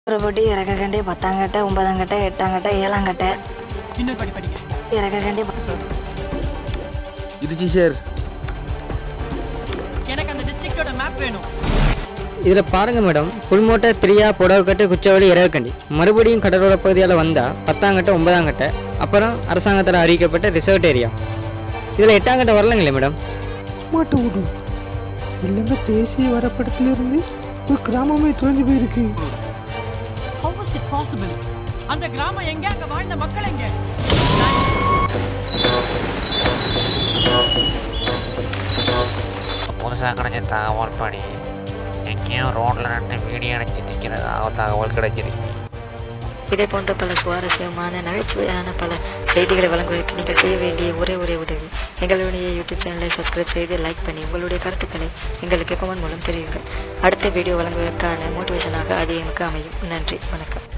ஒருபடி இறக்கக்கண்டி பத்தாங்கட்டை ஒன்பதாங்கட்டை எட்டாங்கட்டை ஏழாங்கட்டை இன்னொரு படி படிங்க இறக்கக்கண்டி இருச்சு சார் எனக்கு அந்த டிஸ்ட்ரிக்டோட மேப் வேணும் இதில் பாருங்க மேடம் புல்மோட்டை திரியா புடவக்கட்டு குச்சவெளி இரவுக்கண்டி மறுபடியும் கடலோர பகுதியால் வந்தால் பத்தாங்கட்டை ஒன்பதாங்கட்டை அப்புறம் அரசாங்கத்தால் அறிவிக்கப்பட்ட ரிசர்வ் ஏரியா இதில் எட்டாங்கட்டை வரலங்களே மேடம் மாட்ட விடு இல்லைங்க தேசிய வரைபடத்திலிருந்து ஒரு கிராமமே தொலைஞ்சு போயிருக்கு ஹவ் இஸ் இட் பாசிபிள் அந்த கிராமம் எங்க அங்க வாழ்ந்த மக்கள் எங்க புதுசாக கிடைச்ச தகவல் படி எங்கேயும் ரோட்டில் நின்று வீடியோ அடிச்சு நிற்கிறதாக தகவல் கிடைச்சிருக்கு இதே போன்ற பல சுவாரஸ்யமான நகைச்சுவையான பல செய்திகளை வழங்குவதற்கு நீங்கள் செய்ய வேண்டிய ஒரே ஒரே உதவி எங்களுடைய யூடியூப் சேனலை சப்ஸ்கிரைப் செய்து லைக் பண்ணி உங்களுடைய கருத்துக்களை எங்களுக்கு கமெண்ட் மூலம் தெரியுங்கள் அடுத்த வீடியோ வழங்குவதற்கான மோட்டிவேஷனாக அது எனக்கு அமையும் நன்றி வணக்கம்